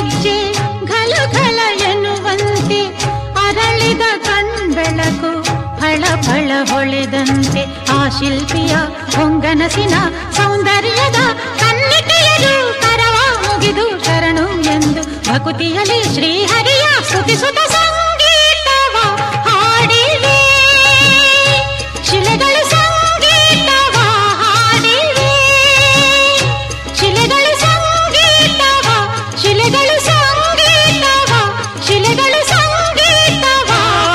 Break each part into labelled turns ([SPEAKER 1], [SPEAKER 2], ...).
[SPEAKER 1] ಹೆಜ್ಜೆ ಘಲ ಘಲ ಎನ್ನುವಂತೆ ಅರಳಿದ ಕಣ್ಬೆಳಕು ಫಳ ಫಳ ಹೊಳೆದಂತೆ ಆ ಶಿಲ್ಪಿಯ ಹೊಂಗನಸಿನ ಸೌಂದರ್ಯದ ಕನ್ನಿಕೆಯರು ಕರವ ಮುಗಿದು ಶರಣು ಎಂದು ಭಕುತಿಯಲ್ಲಿ ಶ್ರೀಹರಿಯ ಸ್ತುತಿಸುತ್ತ ಸಂಗೀತವ ಹಾಡಿವೆ ಶಿಲೆಗಳು ಸಂಗೀತವ ಹಾಡಿವೆ ಶಿಲೆಗಳು ಸಂಗೀತವ ಶಿಲೆಗಳು ಸಂಗೀತವ ಶಿಲೆಗಳು ಸಂಗೀತವ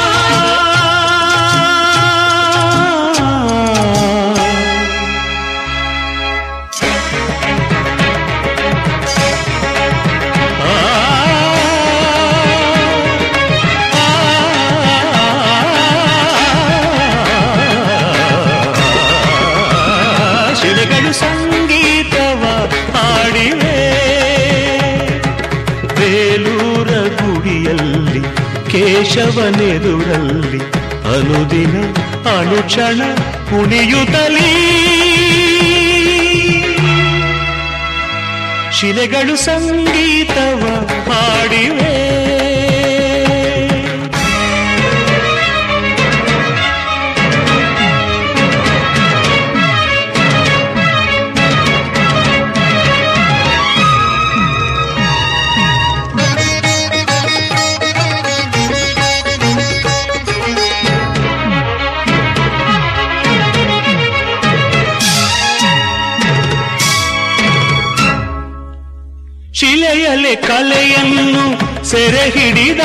[SPEAKER 2] ಶಿಲೆಗಳು ಸಂಗೀತವ ಹಾಡಿವೆ ಬೇಲೂರ ಗುಡಿಯಲ್ಲಿ ಕೇಶವನೆದುರಲ್ಲಿ ಅನುದಿನ ಅನುಕ್ಷಣ ಕುಣಿಯುತ್ತಲೀ ಶಿಲೆಗಳು ಸಂಗೀತವ ಹಾಡಿವೆ ಶಿಲೆಯಲೆ ಕಲೆಯನ್ನು ಸೆರೆ ಹಿಡಿದ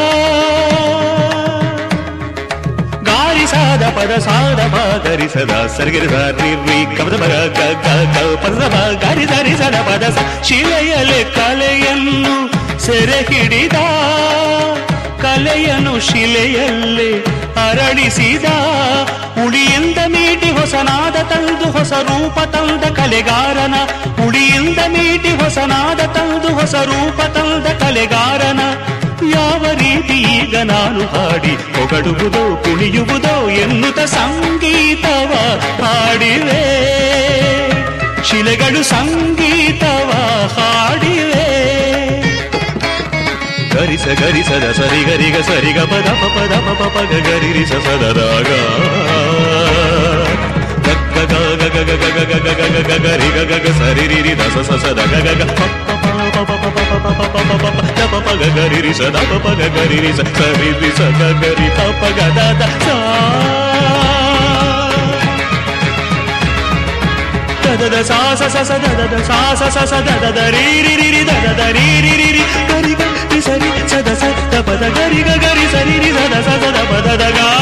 [SPEAKER 2] ಗಾರಿಸಾದ ಪದ ಸಾದ ಪಾದರಿಸದ ಸರಿಗಿರಿದ ನಿರ್ವಿ ಕಮದ ಬಗ ಗ ಗ ಗ ಪದದ ಬ ಗಾರಿ ಧರಿಸದ ಪದ ಸ ಶಿಲೆಯಲೆ ಕಲೆಯನ್ನು ಸೆರೆ ಹಿಡಿದ ಕಲೆಯನ್ನು ಶಿಲೆಯಲ್ಲೇ ಅರಳಿಸಿದ ಉಳಿಯಿಂದ ಮೀಟಿ ಹೊಸನಾದ ತಂದು ಹೊಸ ರೂಪ ತಂದ ಕಲೆಗಾರನ ಉಳಿಯಿಂದ ಮೀಟಿ ಹೊಸನಾದ ತಂದು ಹೊಸ ರೂಪ ತಂದ ಕಲೆಗಾರನ ಯಾವ ರೀತಿ ಈಗ ನಾನು ಹಾಡಿ ಹೊಗಡುವುದೋ ಕುಣಿಯುವುದೋ ಎನ್ನುತ್ತ ಸಂಗೀತವ ಹಾಡಿವೆ ಶಿಲೆಗಳು ಸಂಗೀತವ ಹಾಡಿವೆ ಗರಿಸ ಗರಿಸದ ಸರಿ ಗರಿಗ ಸರಿಗ ಪದ ಪ ಪದ ಪ ಪ ಪ ಗ ಗರಿರಿಸ ಸದರಾಗ ಗಗ್ಗ ಗ ಗ ಗ ಗ ಗ ಗ ಗ ಗ ಗ ಗ ಗ ಗರಿ ಗ ಗ ಗ ಸರಿ ರಿ ರಿ ದ ಸ ಸ ಸ ದ ಗ ಗ ಗ ಪ ಪ ಪ ಪ ಪ ಪ ಪ ಪ ಪ ಪ ಪ ಪ ಪ ದ ಪ ಪ ಗ ಗರಿ ರಿ ಸ ದ ಪ ಪ ಗ ಗರಿ ರಿ ಸ ಸರಿ ರಿ ಸ ಗ ಗರಿ ಪ ಪ ಗ ದ ದ ಸಾ ದದ ಸಾ ಸ ಸ ಸ ದದ ದ ಸಾ ಸ ಸ ಸ ದದ ದ ರೀ ರಿ ರಿ ರಿ ದದ ದ ರೀ ರಿ ರಿ ರಿ ಗರಿ ಗ ರಿ ಸರಿ ಸ ದ ಸ ದ ಪದ ಗರಿ ಗ ಗರಿ ಸರಿ ರಿ ಸ ದ ಸ ಸ ದ ಪದ ದ ಗಾ